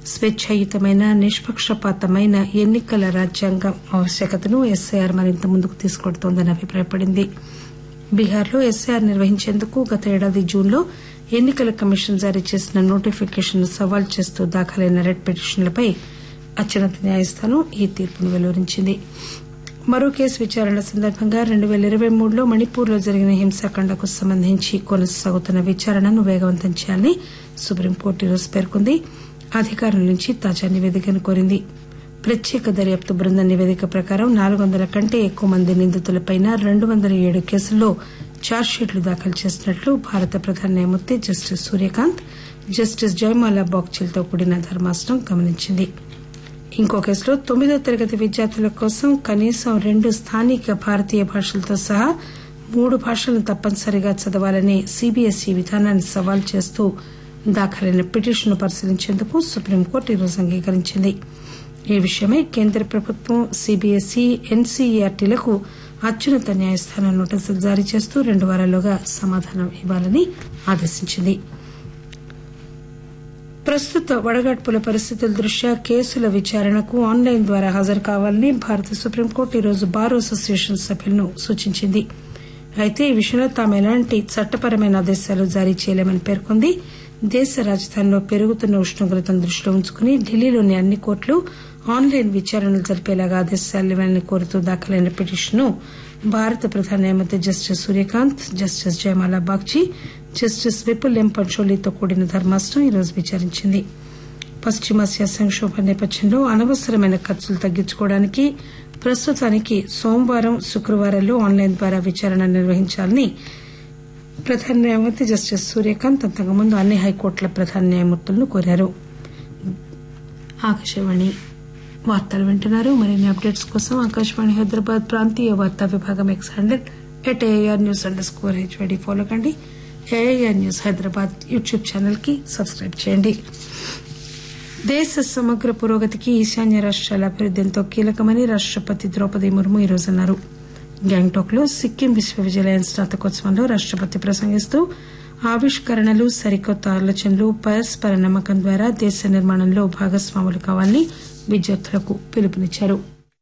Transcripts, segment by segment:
స్వేచ్ఛాయుతమైన నిష్పక్షపాతమైన ఎన్నికల రాజ్యాంగం ఆవశ్యకతను ఎస్ఐఆర్ మరింత ముందుకు తీసుకెడుతోందని అభిప్రాయపడింది బీహార్లో ఎస్ఐఆర్ నిర్వహించేందుకు గత ఏడాది జూన్లో ఎన్నికల కమిషన్ జారీ చేసిన నోటిఫికేషన్ సవాల్ చేస్తూ దాఖలైన రెడ్ పిటిషన్లపై అత్యున్నత న్యాయస్థానం ఈ తీర్పును వెలువరించింది మరో కేసు విచారణ సందర్భంగా రెండు పేల ఇరవై మూడులో మణిపూర్లో జరిగిన హింసాకాండకు సంబంధించి కొనసాగుతున్న విచారణను వేగవంతం చేయాలని సుప్రీంకోర్టు ఈరోజు పేర్కొంది అధికారుల నుంచి తాజా నివేదికను కోరింది ప్రత్యేక దర్యాప్తు బృందం నివేదిక ప్రకారం నాలుగు వందల కంటే ఎక్కువ మంది నిందితులపై రెండు వందల ఏడు కేసుల్లో ఛార్జ్షీట్లు దాఖలు చేసినట్లు భారత ప్రధాన న్యాయమూర్తి జస్టిస్ సూర్యకాంత్ జస్టిస్ జయమాలా బాగ్చిలతో కూడిన ధర్మాసనం గమనించింది ఇంకో కేసులో తొమ్మిదో తరగతి విద్యార్థుల కోసం కనీసం రెండు స్థానిక భారతీయ భాషలతో సహా మూడు భాషలను తప్పనిసరిగా చదవాలనే సీబీఎస్ఈ విధానాన్ని సవాల్ చేస్తూ దాఖలైన పిటిషన్ను పరిశీలించేందుకు సుప్రీంకోర్టు ఈరోజు అంగీకరించింది ఈ విషయమై కేంద్ర ప్రభుత్వం సీబీఎస్ఈ ఎన్సీఈఆర్టీలకు అత్యున్నత న్యాయస్థానం నోటీసులు జారీ చేస్తూ రెండు వారాల్లోగా సమాధానం ఇవ్వాలని ఆదేశించింది ప్రస్తుత వడగాడ్పుల పరిస్థితుల దృష్ట్యా కేసుల విచారణకు ఆన్లైన్ ద్వారా హాజరు కావాలని భారత సుప్రీంకోర్టు ఈరోజు బార్ అసోసియేషన్ సభ్యులను సూచించింది అయితే ఈ విషయంలో తాము ఎలాంటి చట్టపరమైన ఆదేశాలు జారీ చేయలేమని పేర్కొంది దేశ రాజధానిలో పెరుగుతున్న ఉష్ణోగ్రతను దృష్టిలో ఉంచుకుని ఢిల్లీలోని అన్ని కోర్టులు ఆన్లైన్ విచారణలు జరిపేలాగా ఆదేశాలు ఇవ్వాలని కోరుతూ దాఖలైన పిటిషన్ను భారత ప్రధాన న్యాయమూర్తి justice Suryakant justice Jayamala Bagchi justice Vipul M పంచోలీతో కూడిన ధర్మాసనం ఈరోజు విచారించింది పశ్చిమాసియా సంక్షోభం నేపథ్యంలో అనవసరమైన ఖర్చులు తగ్గించుకోవడానికి ప్రస్తుతానికి సోమవారం శుక్రవారాల్లో ఆన్లైన్ ద్వారా విచారణ నిర్వహించాలని ప్రధాన న్యాయమూర్తి జస్టిస్ సూర్యకాంత్ అంతకుముందు అన్ని హైకోర్టుల ప్రధాన న్యాయమూర్తులను కోరారు ఆకాశవాణి వార్తలు వింటున్నారు మరిన్ని అప్డేట్స్ కోసం ఆకాశవాణి హైదరాబాద్ ప్రాంతీయ వార్తా విభాగం X handle at AIR news underscore HYD follow కండి AIR news Hyderabad YouTube channel కి సబ్స్క్రైబ్ చేయండి దేశ సమగ్ర పురోగతికి ఈశాన్య రాష్ట్రాల అభివృద్ది ఎంతో కీలకమని రాష్టపతి ద్రౌపది ముర్ము ఈరోజు అన్నారు గ్యాంగ్టాక్ లో సిక్కిం విశ్వవిద్యాలయం స్నాతకోత్సవంలో రాష్టపతి ప్రసంగిస్తూ ఆవిష్కరణలు సరికొత్త ఆలోచనలు పరస్పర నమ్మకం ద్వారా దేశ నిర్మాణంలో భాగస్వాములు కావాలని విద్యార్థులకు పిలుపునిచ్చారు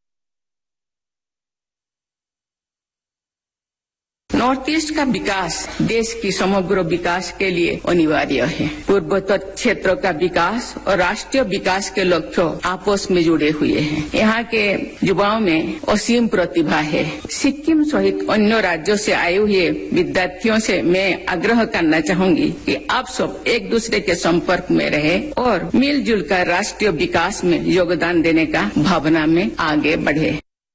नॉर्थ ईस्ट का विकास देश की समग्र विकास के लिए अनिवार्य है पूर्वोत्तर क्षेत्र का विकास और राष्ट्रीय विकास के लक्ष्यों आपस में जुड़े हुए हैं यहाँ के युवाओं में असीम प्रतिभा है सिक्किम सहित अन्य राज्यों से आए हुए विद्यार्थियों से मैं आग्रह करना चाहूंगी कि आप सब एक दूसरे के संपर्क में रहे और मिलजुल कर राष्ट्रीय विकास में योगदान देने का भावना में आगे बढ़े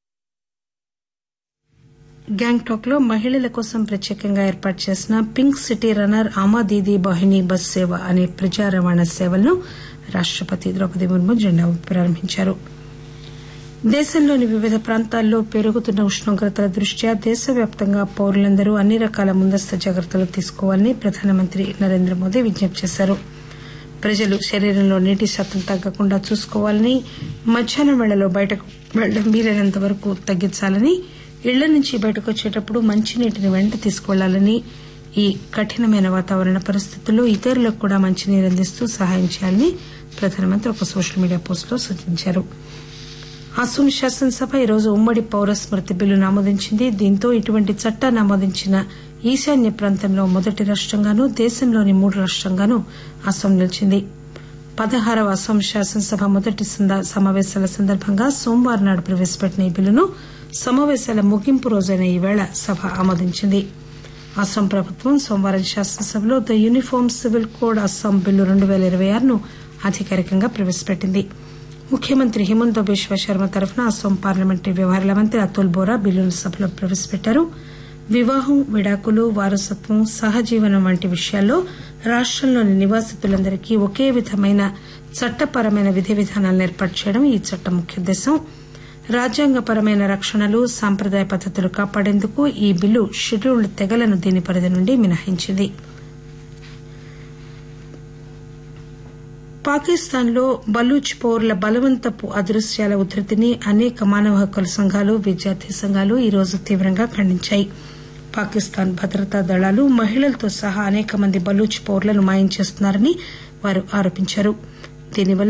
గ్యాంగ్టాక్ లో మహిళల కోసం ప్రత్యేకంగా ఏర్పాటు చేసిన పింక్ సిటీ రన్నర్ ఆమా దీదీ బహిని బస్ సేవ అనే ప్రజా రవాణా సేవలను రాష్టపతి ద్రౌపది ముర్ము జెండా ఊపి ప్రారంభించారు దేశంలోని వివిధ ప్రాంతాల్లో పెరుగుతున్న ఉష్ణోగ్రతల దృష్ట్యా దేశవ్యాప్తంగా పౌరులందరూ అన్ని రకాల ముందస్తు జాగ్రత్తలు తీసుకోవాలని ప్రధానమంత్రి నరేంద్ర మోదీ విజ్ఞప్తి చేశారు ప్రజలు శరీరంలో నీటి శాతం తగ్గకుండా చూసుకోవాలని మధ్యాహ్నం వేళలో బయటకు వెళ్లడం వీలైనంత వరకు తగ్గించాలని ఇళ్ల నుంచి బయటకు వచ్చేటప్పుడు మంచినీటిని వెంట తీసుకువెళ్లాలని ఈ కఠినమైన వాతావరణ పరిస్థితుల్లో ఇతరులకు కూడా మంచినీరు అందిస్తూ సహాయం చేయాలని ప్రధానమంత్రి ఒక సోషల్ మీడియా పోస్టులో సూచించారు అస్సాం శాసనసభ ఈరోజు ఉమ్మడి పౌర స్మృతి బిల్లును ఆమోదించింది దీంతో ఇటువంటి చట్టాన్ని ఆమోదించిన ఈశాన్య ప్రాంతంలో మొదటి రాష్టంగానూ దేశంలోని మూడు రాష్టంగానూ అస్సాం నిలిచింది పదహారవ అస్సాం శాసనసభ మొదటి సమావేశాల సందర్భంగా సోమవారం నాడు ప్రవేశపెట్టిన ఈ బిల్లును సమావేశాల ముగింపు రోజైన ఈవేళ సభ ఆమోదించింది అస్సాం ప్రభుత్వం సోమవారం శాసనసభలో the uniform civil code Assam bill రెండు పేల ఇరవై ఆరును అధికారికంగా ప్రవేశపెట్టింది ముఖ్యమంత్రి హిమంత బిశ్వ శర్మ తరఫున అస్సాం పార్లమెంటరీ వ్యవహారాల మంత్రి అతుల్ బోరా బిల్లును సభలో ప్రవేశపెట్టారు వివాహం విడాకులు వారసత్వం సహజీవనం వంటి విషయాల్లో రాష్టంలోని నివాసితులందరికీ ఒకే విధమైన చట్టపరమైన విధి విధానాలను ఏర్పాటు చేయడం ఈ చట్టం ముఖ్యోద్దేశం రాజ్యాంగపరమైన రక్షణలు సాంప్రదాయ పద్దతులు కాపాడేందుకు ఈ బిల్లు షెడ్యూల్డ్ తెగలను దీని పరిధి నుండి మినహాయించింది పాకిస్తాన్లో బలూచ్ పౌరుల బలవంతపు అదృశ్యాల ఉధృతిని అనేక మానవ హక్కుల సంఘాలు విద్యార్థి సంఘాలు ఈరోజు తీవ్రంగా ఖండించాయి పాకిస్తాన్ భద్రతా దళాలు మహిళలతో సహా అనేక మంది బలూచ్ పౌరులను మాయం చేస్తున్నారని వారు ఆరోపించారు దీనివల్ల